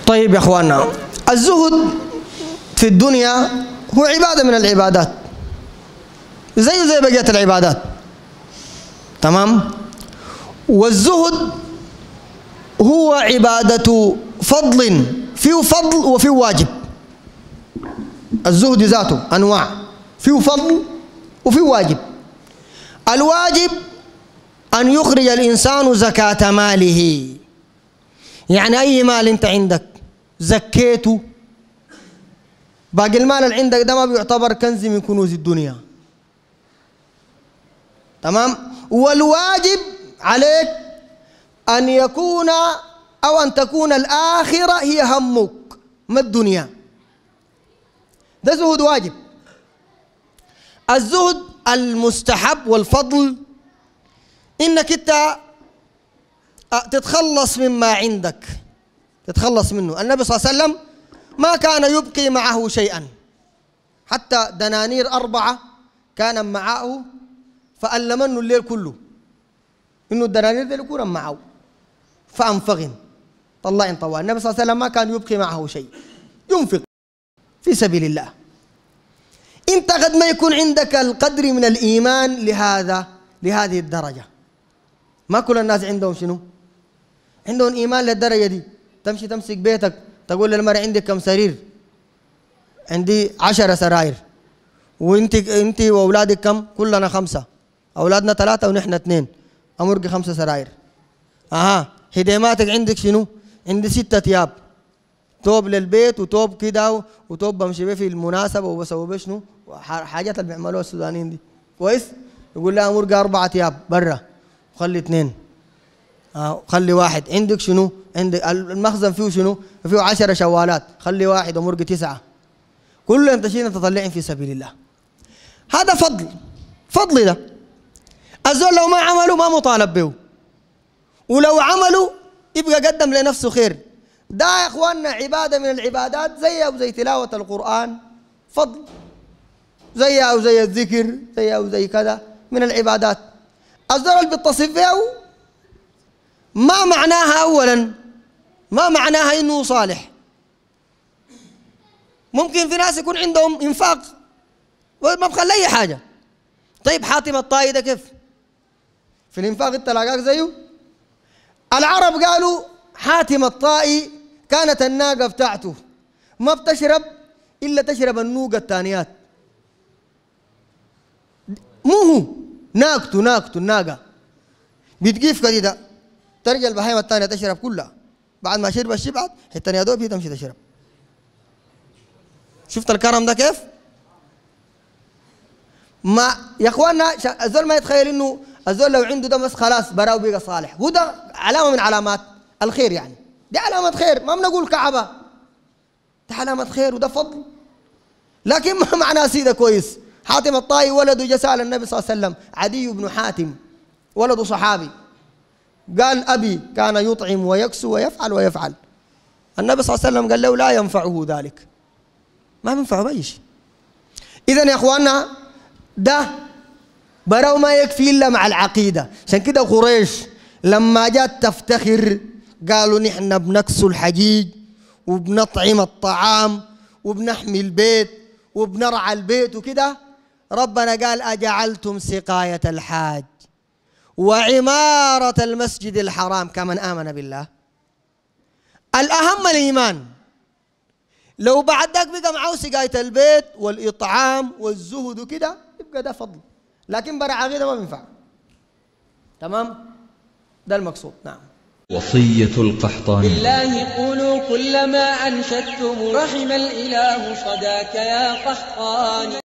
طيب يا اخواننا الزهد في الدنيا هو عباده من العبادات زيه زي بقيه العبادات تمام والزهد هو عباده فضل فيه فضل وفيه واجب الزهد ذاته انواع فيه فضل وفيه واجب الواجب ان يخرج الانسان زكاه ماله يعني اي مال انت عندك زكيته باقي المال اللي عندك ده ما بيعتبر كنز من كنوز الدنيا تمام والواجب عليك ان يكون او ان تكون الاخره هي همك ما الدنيا ده زهد واجب الزهد المستحب والفضل انك انت تتخلص مما عندك تتخلص منه النبي صلى الله عليه وسلم ما كان يبقي معه شيئا حتى دنانير أربعة كان معه فألمنه الليل كله إنه الدنانير دي يكون معه فأنفغن طلع طوال النبي صلى الله عليه وسلم ما كان يبقي معه شيء ينفق في سبيل الله انت قد ما يكون عندك القدر من الإيمان لهذا لهذه الدرجة ما كل الناس عندهم شنو عندهم إيمان للدرجة دي تمشي تمسك بيتك تقول للمرأة عندك كم سرير عندي عشرة سراير وانت انت واولادك كم كلنا خمسة اولادنا ثلاثة ونحن اثنين امرقي خمسة سراير اها هديماتك عندك شنو عندي ستة ثياب توب للبيت وتوب كده وتوب بمشي بيه في المناسبة وبسوي بيه شنو حاجات اللي بيعملوها السودانيين دي كويس يقول لها امرقي أربعة ثياب برا وخلي اثنين آه خلي واحد عندك شنو عندك المخزن فيه شنو فيه عشرة شوالات خلي واحد ومرقي تسعة كلهم تشينا تطلعين في سبيل الله هذا فضل فضل ده الزول لو ما عملوا ما مطالب به ولو عملوا يبقى قدم لنفسه خير ده يا اخواننا عباده من العبادات زي او زي تلاوه القران فضل زي او زي الذكر زي او زي كذا من العبادات الزول اللي بيتصف فيه ما معناها اولا ما معناها انه صالح ممكن في ناس يكون عندهم انفاق ما بخلي اي حاجه طيب حاتم الطائي ده كيف في الانفاق انت لاقاك زيه العرب قالوا حاتم الطائي كانت الناقه بتاعته ما بتشرب الا تشرب النوقه الثانيات مو هو ناقته ناقته الناقه بتقيف كده ترجع البهايم الثانيه تشرب كلها بعد ما شرب الشبعت الثانيه دوب تمشي تشرب شفت الكرم ده كيف؟ ما يا اخواننا الزول ما يتخيل انه الزول لو عنده ده بس خلاص براو بقى صالح هو ده علامه من علامات الخير يعني دي علامه خير ما بنقول كعبه دي علامه خير وده فضل لكن ما معناه سيده كويس حاتم الطائي ولده جاء سال النبي صلى الله عليه وسلم عدي بن حاتم ولده صحابي قال ابي كان يطعم ويكسو ويفعل ويفعل النبي صلى الله عليه وسلم قال له لا ينفعه ذلك ما بينفعه بأي شيء إذا يا إخواننا ده براو ما يكفي إلا مع العقيدة عشان كده قريش لما جات تفتخر قالوا نحن بنكسو الحجيج وبنطعم الطعام وبنحمي البيت وبنرعى البيت وكده ربنا قال أجعلتم سقاية الحاج وعمارة المسجد الحرام كمن آمن بالله الأهم الإيمان لو بعد ذاك بقى معاه سقاية البيت والإطعام والزهد وكده يبقى ده فضل لكن برا عقيدة ما بينفع تمام ده المقصود نعم وصية القحطاني بالله قولوا كل ما أنشدتم رحم الإله صداك يا قحطاني